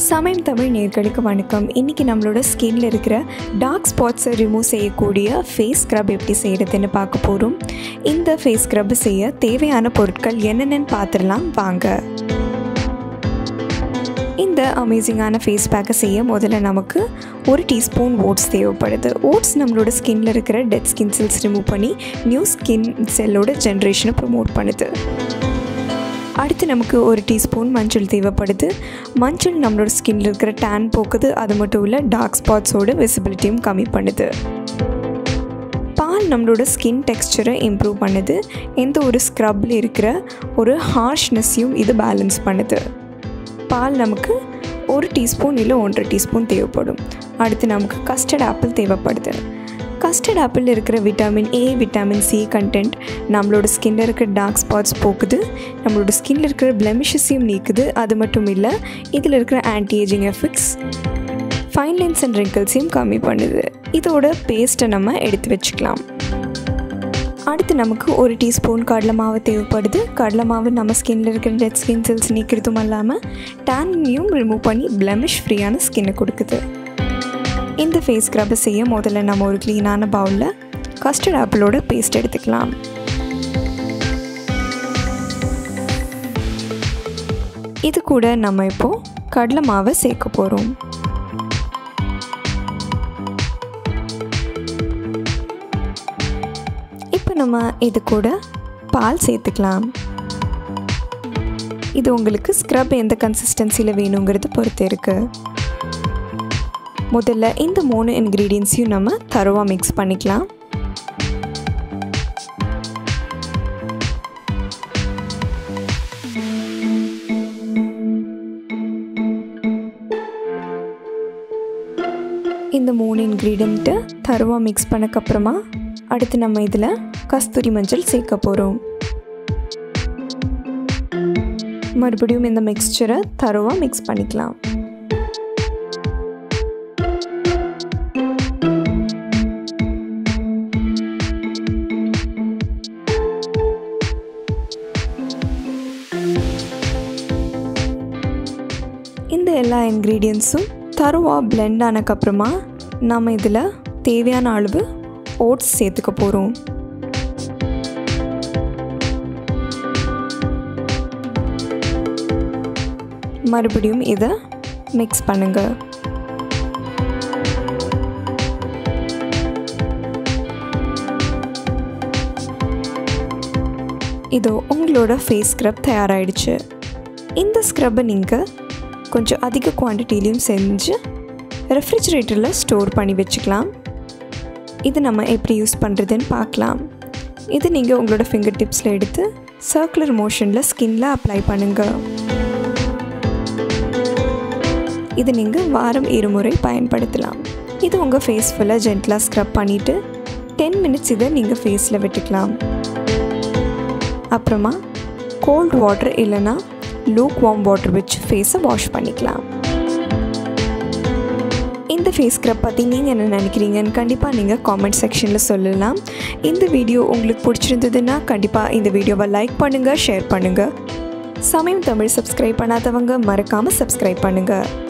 சமயம் தமிழ் நேர்களுக்கு வணக்கம் இன்றைக்கி நம்மளோட ஸ்கின்ல இருக்கிற டார்க் ஸ்பாட்ஸை ரிமூவ் செய்யக்கூடிய ஃபேஸ் ஸ்க்ரப் எப்படி செய்கிறதுன்னு பார்க்க போகிறோம் இந்த ஃபேஸ் ஸ்க்ரப் செய்ய தேவையான பொருட்கள் என்னென்னு பார்த்துடலாம் வாங்க இந்த அமேசிங்கான ஃபேஸ் பேக்கை செய்ய முதல்ல நமக்கு ஒரு டீஸ்பூன் ஓட்ஸ் தேவைப்படுது ஓட்ஸ் நம்மளோட ஸ்கின்ல இருக்கிற டெட் ஸ்கின் செல்ஸ் ரிமூவ் பண்ணி நியூ ஸ்கின் செல்லோட ஜென்ரேஷனை ப்ரொமோட் பண்ணுது அடுத்து நமக்கு ஒரு டீஸ்பூன் மஞ்சள் தேவைப்படுது மஞ்சள் நம்மளோட ஸ்கின்ல இருக்கிற டேன் போக்குது அது மட்டும் இல்லை டார்க் ஸ்பாட்ஸோட விசிபிலிட்டியும் கம்மி பண்ணுது பால் நம்மளோட ஸ்கின் டெக்ஸ்சரை இம்ப்ரூவ் பண்ணுது எந்த ஒரு ஸ்க்ரப்பில் இருக்கிற ஒரு ஹார்ஷ்னஸையும் இது பேலன்ஸ் பண்ணுது பால் நமக்கு ஒரு டீஸ்பூன் இல்லை ஒன்றரை டீஸ்பூன் தேவைப்படும் அடுத்து நமக்கு கஸ்டர்ட் ஆப்பிள் தேவைப்படுது கஸ்டர்ட் ஆப்பிள் இருக்கிற விட்டாமின் ஏ விட்டாமின் சி கண்டென்ட் நம்மளோட ஸ்கின்ல இருக்கிற டார்க் ஸ்பாட்ஸ் போக்குது நம்மளோட ஸ்கின்ல இருக்கிற பிளெமிஷஸையும் நீக்குது அது மட்டும் இல்லை இதில் இருக்கிற anti ageing effects fine lines and ரிங்கிள்ஸையும் கம்மி பண்ணுது இதோட பேஸ்ட்டை நம்ம எடுத்து வச்சுக்கலாம் அடுத்து நமக்கு ஒரு டீஸ்பூன் கடலை மாவு தேவைப்படுது கடலை மாவு நம்ம ஸ்கின்ல இருக்கிற டெட் ஸ்கின் செல்ஸ் நீக்கிறதும் இல்லாமல் டேனையும் ரிமூவ் பண்ணி பிளமிஷ் ஃப்ரீயான ஸ்கின்னை கொடுக்குது இந்த ஃபேஸ் ஸ்க்ரப்பை செய்ய முதல்ல நம்ம ஒரு க்ளீனான பவுலில் கஸ்டர்ட் ஆப்பிளோட பேஸ்ட் எடுத்துக்கலாம் இது கூட நம்ம இப்போது கடலை மாவை சேர்க்க போகிறோம் இப்போ நம்ம இது கூட பால் சேர்த்துக்கலாம் இது உங்களுக்கு ஸ்க்ரப் எந்த கன்சிஸ்டன்சியில் வேணுங்கிறது பொறுத்து இருக்குது முதல்ல இந்த மூணு இன்க்ரீடியன்ஸையும் நம்ம தருவாக மிக்ஸ் பண்ணிக்கலாம் இந்த மூணு இன்க்ரீடியண்ட்டு தருவாக மிக்ஸ் பண்ணக்கப்புறமா அடுத்து நம்ம இதில் கஸ்தூரி மஞ்சள் சேர்க்க போகிறோம் மறுபடியும் இந்த மிக்ஸ்சரை தருவாக மிக்ஸ் பண்ணிக்கலாம் இந்த எல்லா இன்க்ரீடியன்ஸும் தருவாக பிளெண்ட் ஆனதுக்கப்புறமா நம்ம இதில் தேவையான அளவு ஓட்ஸ் சேர்த்துக்க போகிறோம் மறுபடியும் இதை மிக்ஸ் பண்ணுங்கள் இதோ உங்களோட ஃபேஸ் ஸ்க்ரப் தயாராகிடுச்சு இந்த ஸ்க்ரப்பை நீங்கள் கொஞ்சம் அதிக குவான்டிட்டிலையும் செஞ்சு ரெஃப்ரிஜிரேட்டரில் ஸ்டோர் பண்ணி வச்சுக்கலாம் இது நம்ம எப்படி யூஸ் பண்ணுறதுன்னு பார்க்கலாம் இது நீங்கள் உங்களோட ஃபிங்கர் டிப்ஸில் எடுத்து சர்க்குலர் மோஷனில் ஸ்கின்ல அப்ளை பண்ணுங்கள் இது நீங்கள் வாரம் இருமுறை பயன்படுத்தலாம் இது உங்கள் ஃபேஸ் ஃபுல்லாக ஜென்டலாக ஸ்க்ரப் பண்ணிவிட்டு டென் மினிட்ஸ் இதை நீங்கள் ஃபேஸில் விட்டுக்கலாம் அப்புறமா கோல்ட் வாட்டர் இல்லைன்னா லூக் வார்ம் வாட்டர் வச்சு ஃபேஸை வாஷ் பண்ணிக்கலாம் இந்த ஃபேஸ் ஸ்க்ரப் பற்றி நீங்கள் என்ன நினைக்கிறீங்கன்னு கண்டிப்பாக நீங்கள் காமெண்ட் செக்ஷனில் சொல்லலாம் இந்த வீடியோ உங்களுக்கு பிடிச்சிருந்ததுன்னா கண்டிப்பாக இந்த வீடியோவை லைக் பண்ணுங்கள் ஷேர் பண்ணுங்கள் சமயம் தமிழ் சப்ஸ்கிரைப் பண்ணாதவங்க மறக்காமல் சப்ஸ்கிரைப் பண்ணுங்கள்